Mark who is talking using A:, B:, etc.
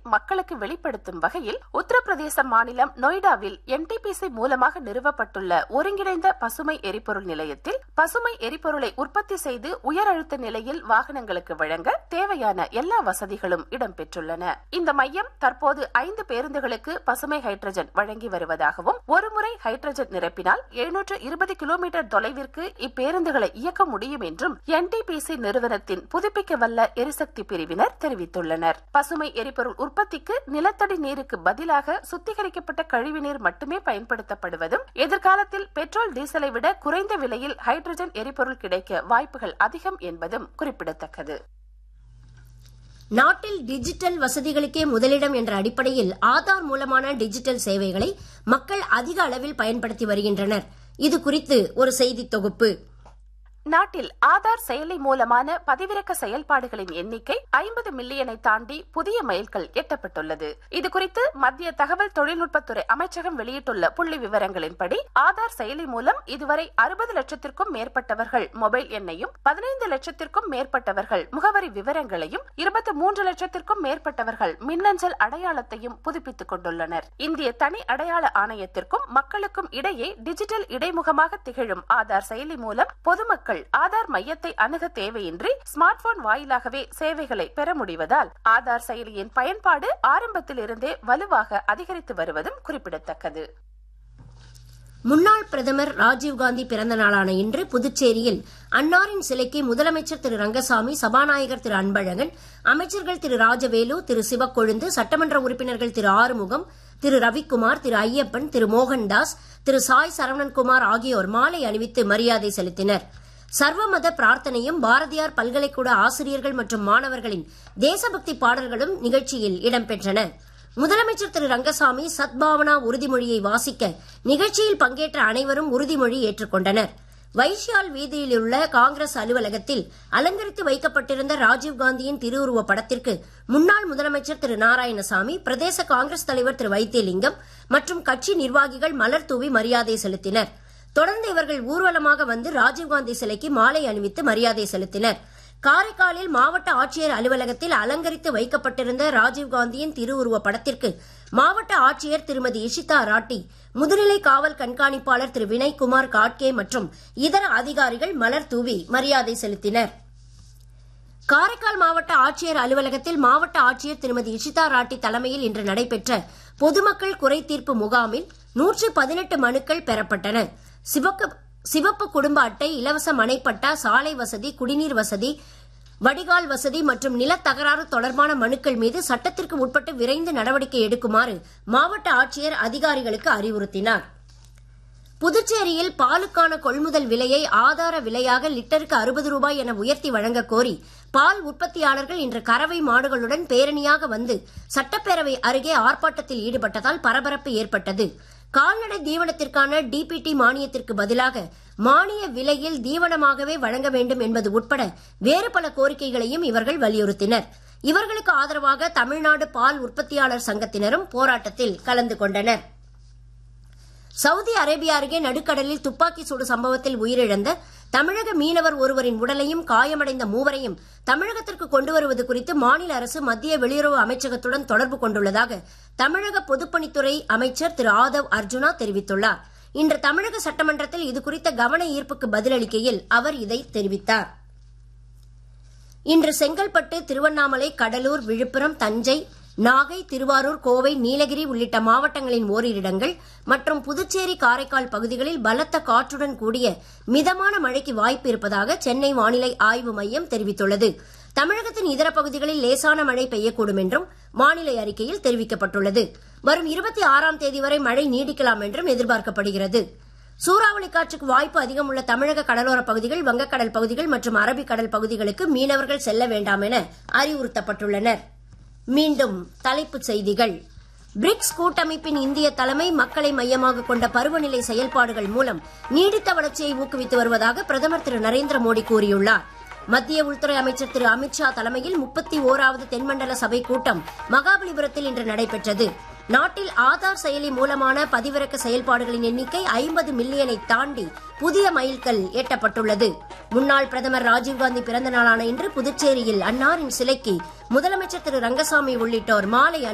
A: மக்களுக்கு வெளிப்படுத்தும் வகையில் உத்தரப்பிரதேச மாநிலம் நொய்டாவில் என்டிபிசி மூலமாக நிறுவப்பட்டுள்ள ஒருங்கிணைந்த பசுமை எரிபொருள் நிலையத்தில் பசுமை எரிபொருளை உற்பத்தி செய்து உயர் அழுத்த நிலையில் வாகனங்களுக்கு வழங்க தேவையான எல்லா வசதிகளும் இடம்பெற்றுள்ளன இந்த மையம் தற்போது ஐந்து பேருந்துகளுக்கு பசுமை ஹைட்ரஜன் வழங்கி வருவதாகவும் ஒருமுறை ஹைட்ரஜன் நிரப்பினால் எழுநூற்று இருபது கிலோமீட்டர் தொலைவிற்கு இப்பேருந்துகளை இயக்க முடியும் என்றும் என்டிபிசி நிறுவனத்தின் புதுப்பிக்க வல்ல எரிசக்தி பிரிவினர் தெரிவித்துள்ளனர் பசுமை எரிபொருள் உற்பத்திக்கு நிலத்தடி நீருக்கு பதிலாக சுத்திகரிக்கப்பட்ட கழிவுநீர் மட்டுமே பயன்படுத்தப்படுவதும் எதிர்காலத்தில் பெட்ரோல் டீசலை விட குறைந்த விலையில் ஹைட்ரஜன் எரிபொருள் கிடைக்க வாய்ப்புகள் அதிகம் என்பதும் குறிப்பிடத்தக்கது
B: நாட்டில் டிஜிட்டல் வசதிகளுக்கே முதலிடம் என்ற அடிப்படையில் ஆதார் மூலமான டிஜிட்டல் சேவைகளை மக்கள் அதிக அளவில் பயன்படுத்தி வருகின்றனர் இது குறித்து ஒரு செய்தி தொகுப்பு
A: நாட்டில் ஆதார் செயலி மூலமான பதிவிறக்க செயல்பாடுகளின் எண்ணிக்கை ஐம்பது மில்லியனை தாண்டி புதிய மைல்கல் எட்டப்பட்டுள்ளது இதுகுறித்து மத்திய தகவல் தொழில்நுட்பத்துறை அமைச்சகம் வெளியிட்டுள்ள புள்ளி விவரங்களின்படி ஆதார் செயலி மூலம் இதுவரை அறுபது லட்சத்திற்கும் மேற்பட்டவர்கள் மொபைல் எண்ணையும் பதினைந்து லட்சத்திற்கும் மேற்பட்டவர்கள் முகவரி விவரங்களையும் இருபத்தி மூன்று லட்சத்திற்கும் மேற்பட்டவர்கள் மின்னஞ்சல் அடையாளத்தையும் புதுப்பித்துக் கொண்டுள்ளனர் இந்திய தனி அடையாள ஆணையத்திற்கும் மக்களுக்கும் இடையே டிஜிட்டல் இடைமுகமாக திகழும் ஆதார் செயலி மூலம் பொதுமக்கள் மக்கள் ஆதார் மையத்தை அணுக தேவையின்றி ஸ்மார்ட் போன் வாயிலாகவே சேவைகளை பெற முடிவதால் ஆதார் செயலியின் பயன்பாடு ஆரம்பத்தில் இருந்தே வலுவாக அதிகரித்து வருவதும் குறிப்பிடத்தக்கது
B: முன்னாள் பிரதமர் ராஜீவ்காந்தி பிறந்த நாளான இன்று புதுச்சேரியில் அன்னாரின் சிலைக்கு முதலமைச்சர் திரு ரங்கசாமி சபாநாயகர் திரு அன்பழகன் அமைச்சர்கள் திரு ராஜவேலு திரு சிவக்கொழுந்து சட்டமன்ற உறுப்பினர்கள் திரு ஆறுமுகம் திரு ரவிக்குமார் திரு ஐயப்பன் திரு மோகன்தாஸ் திரு சாய் சரவணன்குமார் ஆகியோர் மாலை அணிவித்து மரியாதை செலுத்தினர் சர்வமத பிரார்த்தனையும் பாரதியார் பல்கலைக்கூட ஆசிரியர்கள் மற்றும் மாணவர்களின் தேசபக்தி பாடல்களும் நிகழ்ச்சியில் இடம்பெற்றன முதலமைச்சர் திரு ரங்கசாமி சத்பாவனா உறுதிமொழியை வாசிக்க நிகழ்ச்சியில் பங்கேற்ற அனைவரும் உறுதிமொழி ஏற்றுக்கொண்டனர் வைஷ்யால் வீதியில் உள்ள காங்கிரஸ் அலுவலகத்தில் அலங்கரித்து வைக்கப்பட்டிருந்த ராஜீவ்காந்தியின் திருவுருவ படத்திற்கு முன்னாள் முதலமைச்சர் திரு நாராயணசாமி பிரதேச காங்கிரஸ் தலைவர் திரு வைத்தியலிங்கம் மற்றும் கட்சி நிர்வாகிகள் மலர் தூவி மரியாதை செலுத்தினர் தொடர்ந்து இவர்கள் ஊர்வலமாக வந்து ராஜீவ்காந்தி சிலைக்கு மாலை அணிவித்து மரியாதை செலுத்தினர் காரைக்காலில் மாவட்ட ஆட்சியர் அலுவலகத்தில் அலங்கரித்து வைக்கப்பட்டிருந்த ராஜீவ்காந்தியின் திருவுருவ படத்திற்கு மாவட்ட ஆட்சியர் திருமதி இஷிதா ராட்டி முதுநிலை காவல் கண்காணிப்பாளர் திரு வினய்குமார் காட்கே மற்றும் இதர அதிகாரிகள் மலர் தூவி மரியாதை செலுத்தினர் காரைக்கால் மாவட்ட ஆட்சியர் அலுவலகத்தில் மாவட்ட ஆட்சியர் திருமதி இஷிதா ராட்டி தலைமையில் இன்று நடைபெற்ற பொதுமக்கள் குறை தீர்ப்பு முகாமில் நூற்றி பதினெட்டு மனுக்கள் பெறப்பட்டன சிவப்பு சிவப்பு குடும்ப அட்டை இலவச மனைப்பட்டா சாலை வசதி குடிநீர் வசதி வடிகால் வசதி மற்றும் நிலத்தகராறு தொடர்பான மனுக்கள் மீது சட்டத்திற்கு உட்பட்டு விரைந்து நடவடிக்கை எடுக்குமாறு மாவட்ட ஆட்சியர் அதிகாரிகளுக்கு அறிவுறுத்தினார் புதுச்சேரியில் பாலுக்கான கொள்முதல் விலையை ஆதார விலையாக லிட்டருக்கு அறுபது ரூபாய் என உயர்த்தி வழங்க கோரி பால் உற்பத்தியாளர்கள் இன்று கறவை மாடுகளுடன் பேரணியாக வந்து சட்டப்பேரவை அருகே ஆர்ப்பாட்டத்தில் ஈடுபட்டதால் பரபரப்பு ஏற்பட்டது கால்நடை தீவனத்திற்கான டிபிடி மானியத்திற்கு பதிலாக மானிய விலையில் தீவனமாகவே வழங்க வேண்டும் என்பது உட்பட வேறு பல கோரிக்கைகளையும் இவர்கள் வலியுறுத்தினர் இவர்களுக்கு ஆதரவாக தமிழ்நாடு பால் உற்பத்தியாளர் சங்கத்தினரும் போராட்டத்தில் கலந்து கொண்டனர் சவுதி அரேபியா அருகே நடுக்கடலில் துப்பாக்கி சூடு சம்பவத்தில் உயிரிழந்த தமிழக மீனவர் ஒருவரின் உடலையும் காயமடைந்த மூவரையும் தமிழகத்திற்கு கொண்டு வருவது குறித்து மாநில அரசு மத்திய வெளியுறவு அமைச்சகத்துடன் தொடர்பு கொண்டுள்ளதாக தமிழக பொதுப்பணித்துறை அமைச்சர் திரு ஆதவ் அர்ஜுனா தெரிவித்துள்ளார் இன்று தமிழக சட்டமன்றத்தில் இதுகுறித்த கவன ஈர்ப்புக்கு பதிலளிக்கையில் அவர் இதை தெரிவித்தார் இன்று செங்கல்பட்டு திருவண்ணாமலை கடலூர் விழுப்புரம் தஞ்சை நாகை திருவாரூர் கோவை நீலகிரி உள்ளிட்ட மாவட்டங்களின் ஓரிரு இடங்கள் மற்றும் புதுச்சேரி காரைக்கால் பகுதிகளில் பலத்த காற்றுடன் கூடிய மிதமான மழைக்கு வாய்ப்பு இருப்பதாக சென்னை வானிலை ஆய்வு மையம் தெரிவித்துள்ளது தமிழகத்தின் இதர பகுதிகளில் லேசான மழை பெய்யக்கூடும் என்றும் வானிலை அறிக்கையில் தெரிவிக்கப்பட்டுள்ளது வரும் இருபத்தி ஆறாம் தேதி வரை மழை நீடிக்கலாம் என்றும் எதிர்பார்க்கப்படுகிறது சூறாவளி காற்றுக்கு வாய்ப்பு அதிகம் உள்ள தமிழக கடலோர பகுதிகள் வங்கக்கடல் பகுதிகள் மற்றும் அரபிக்கடல் பகுதிகளுக்கு மீனவர்கள் செல்ல வேண்டாம் என அறிவுறுத்தப்பட்டுள்ளனர் மீண்டும் தலைப்புச் செய்திகள் பிரிக்ஸ் கூட்டமைப்பின் இந்திய தலைமை மக்களை மையமாக கொண்ட பருவநிலை செயல்பாடுகள் மூலம் நீடித்த வளர்ச்சியை ஊக்குவித்து வருவதாக பிரதமர் திரு நரேந்திர மோடி கூறியுள்ளார் மத்திய உள்துறை அமைச்சர் திரு அமித்ஷா தலைமையில் முப்பத்தி ஓராவது தென்மண்டல சபை கூட்டம் மகாபலிபுரத்தில் இன்று நடைபெற்றது நாட்டில் ஆதார் செயலி மூலமான பதிவிறக்க செயல்பாடுகளின் எண்ணிக்கை ஐம்பது மில்லியனை தாண்டி புதிய மைல்கல் எட்டப்பட்டுள்ளது முன்னாள் பிரதமர் ராஜீவ்காந்தி பிறந்த நாளான இன்று புதுச்சேரியில் அன்னாரின் சிலைக்கு முதலமைச்சர் திரு ரங்கசாமி உள்ளிட்டோர் மாலை